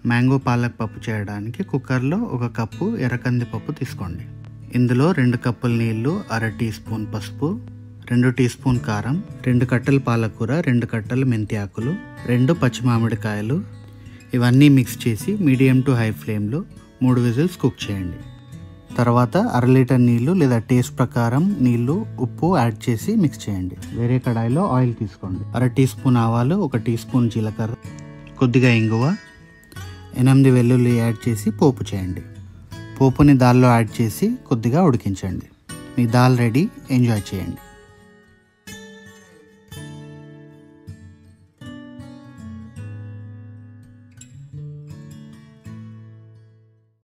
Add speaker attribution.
Speaker 1: mango palak పప్పు చేయడానికి కుక్కర్లో ఒక కప్పు ఎర్రకంది పప్పు తీసుకోండి ఇందులో రెండు కప్పుల నీళ్లు అర టీ స్పూన్ పసుపు రెండు టీ స్పూన్ కారం రెండు కట్టలు పాలకూర రెండు కట్టలు మెంతి ఆకులు రెండు పచ్చి మామిడికాయలు ఇవన్నీ మిక్స్ చేసి మీడియం టు హై ఫ్లేమ్లో మూడు విజిల్స్ కుక్ చేయండి తర్వాత అర లీటర్ నీళ్లు లేదా టేస్ట్ ప్రకారం నీళ్లు ఉప్పు యాడ్ చేసి మిక్స్ చేయండి వేరే కడాయిలో ఆయిల్ తీసుకోండి అర టీ స్పూన్ ఆవాలు ఒక టీ స్పూన్ జీలకర్ర కొద్దిగా ఇంగువ ఎనిమిది వెల్లుల్లి యాడ్ చేసి పోపు చేయండి పోపుని దాల్లో యాడ్ చేసి కొద్దిగా ఉడికించండి మీ దాల్ రెడీ ఎంజాయ్ చేయండి